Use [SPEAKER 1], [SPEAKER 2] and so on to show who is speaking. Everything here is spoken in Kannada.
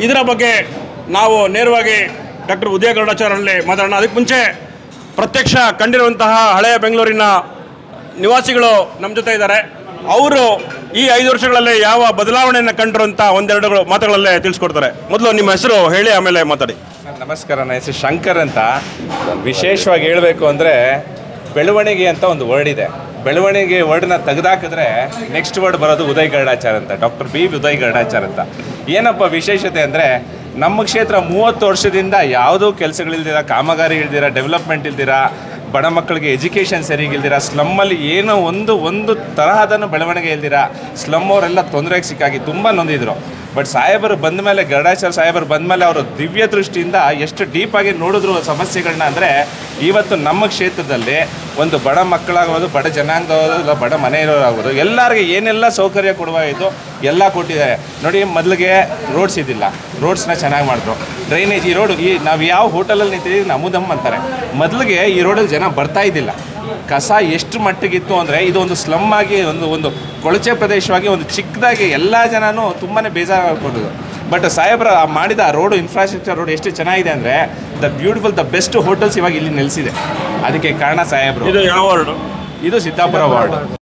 [SPEAKER 1] ಇದರ ಬಗ್ಗೆ ನಾವು ನೇರವಾಗಿ ಡಾಕ್ಟರ್ ಉದಯ ಗರುಡಾಚಾರ್ಯಲ್ಲಿ ಮಾತಾಡೋಣ ಅದಕ್ಕೆ ಮುಂಚೆ ಪ್ರತ್ಯಕ್ಷ ಕಂಡಿರುವಂತಹ ಹಳೆಯ ಬೆಂಗಳೂರಿನ ನಿವಾಸಿಗಳು ನಮ್ಮ ಜೊತೆ ಇದ್ದಾರೆ ಅವರು ಈ ಐದು ವರ್ಷಗಳಲ್ಲಿ ಯಾವ ಬದಲಾವಣೆಯನ್ನು ಕಂಡ್ರು ಅಂತ ಒಂದೆರಡು ಮಾತುಗಳಲ್ಲೇ ತಿಳಿಸ್ಕೊಡ್ತಾರೆ ಮೊದಲು ನಿಮ್ಮ ಹೆಸರು ಹೇಳಿ ಆಮೇಲೆ ಮಾತಾಡಿ
[SPEAKER 2] ಸರ್, ನಮಸ್ಕಾರ ನನ್ನ ಹೆಸರು ಶಂಕರ್ ಅಂತ ವಿಶೇಷವಾಗಿ ಹೇಳಬೇಕು ಅಂದರೆ ಬೆಳವಣಿಗೆ ಅಂತ ಒಂದು ವರ್ಡ್ ಇದೆ ಬೆಳವಣಿಗೆ ವರ್ಡ್ನ ತೆಗೆದಾಕಿದ್ರೆ ನೆಕ್ಸ್ಟ್ ವರ್ಡ್ ಬರೋದು ಉದಯ್ ಗರುಡಾಚಾರ್ ಅಂತ ಡಾಕ್ಟರ್ ಬಿ ಉದಯ್ ಗರುಡಾಚಾರ್ ಅಂತ ಏನಪ್ಪ ವಿಶೇಷತೆ ಅಂದರೆ ನಮ್ಮ ಕ್ಷೇತ್ರ ಮೂವತ್ತು ವರ್ಷದಿಂದ ಯಾವುದೂ ಕೆಲಸಗಳಿಲ್ದಿರ ಕಾಮಗಾರಿ ಇಲ್ದಿರ ಡೆವಲಪ್ಮೆಂಟ್ ಇಲ್ದಿರ ಬಡ ಮಕ್ಕಳಿಗೆ ಎಜುಕೇಷನ್ ಸರಿಗಿಲ್ದಿರ ಸ್ಲಮ್ಮಲ್ಲಿ ಏನೋ ಒಂದು ಒಂದು ತರಹದನ್ನು ಬೆಳವಣಿಗೆ ಇಲ್ದಿರ ಸ್ಲಮ್ ಅವರೆಲ್ಲ ತೊಂದರೆಗೆ ಸಿಕ್ಕಾಗಿ ತುಂಬ ನೊಂದಿದ್ರು ಬಟ್ ಸಾಹೇಬರು ಬಂದ ಮೇಲೆ ಗರುಡಾಚಾರ್ಯ ಸಾಹೇಬರು ಬಂದ ಮೇಲೆ ಅವರು ದಿವ್ಯ ದೃಷ್ಟಿಯಿಂದ ಎಷ್ಟು ಡೀಪಾಗಿ ನೋಡಿದ್ರು ಸಮಸ್ಯೆಗಳನ್ನ ಅಂದರೆ ಇವತ್ತು ನಮ್ಮ ಕ್ಷೇತ್ರದಲ್ಲಿ ಒಂದು ಬಡ ಮಕ್ಕಳಾಗೋದು ಬಡ ಜನಾಂಗದವರು ಇಲ್ಲ ಬಡ ಮನೆಯವರಾಗೋದು ಎಲ್ಲರಿಗೆ ಏನೆಲ್ಲ ಸೌಕರ್ಯ ಕೊಡುವಾಯಿತು ಎಲ್ಲ ಕೊಟ್ಟಿದ್ದಾರೆ ನೋಡಿ ಮೊದಲಿಗೆ ರೋಡ್ಸ್ ಇದ್ದಿಲ್ಲ ರೋಡ್ಸ್ನ ಚೆನ್ನಾಗಿ ಮಾಡಿದ್ರು ಡ್ರೈನೇಜ್ ಈ ರೋಡ್ ಈ ನಾವು ಯಾವ ಹೋಟೆಲಲ್ಲಿ ನಿಂತಿದ್ದೀವಿ ನಮುದಮ್ ಅಂತಾರೆ ಮೊದಲಿಗೆ ಈ ರೋಡಲ್ಲಿ ಜನ ಬರ್ತಾ ಇದ್ದಿಲ್ಲ ಕಸ ಎಷ್ಟು ಮಟ್ಟಿಗಿತ್ತು ಅಂದರೆ ಇದು ಒಂದು ಸ್ಲಮ್ ಆಗಿ ಒಂದು ಒಂದು ಕೊಳಚೆ ಪ್ರದೇಶವಾಗಿ ಒಂದು ಚಿಕ್ಕದಾಗಿ ಎಲ್ಲ ಜನನೂ ತುಂಬಾ ಬೇಜಾರಾಗ್ಕೊಂಡಿದ್ದು ಬಟ್ ಸಾಹೇಬ್ರ ಆ ಮಾಡಿದ ಆ ರೋಡು ಇನ್ಫ್ರಾಸ್ಟ್ರಕ್ಚರ್ ರೋಡ್ ಎಷ್ಟು ಚೆನ್ನಾಗಿದೆ ಅಂದರೆ the beautiful the best hotels ಇವಾಗ ಇಲ್ಲಿ ನೆಲೆಸಿದೆ ಅದಕ್ಕೆ ಕಾರಣ ಸಾಹೇಬ್ರು
[SPEAKER 1] ಇದು ಯಾವ ವಾರ್ಡು
[SPEAKER 2] ಇದು ಸಿದ್ದಾಪುರ ವಾರ್ಡ್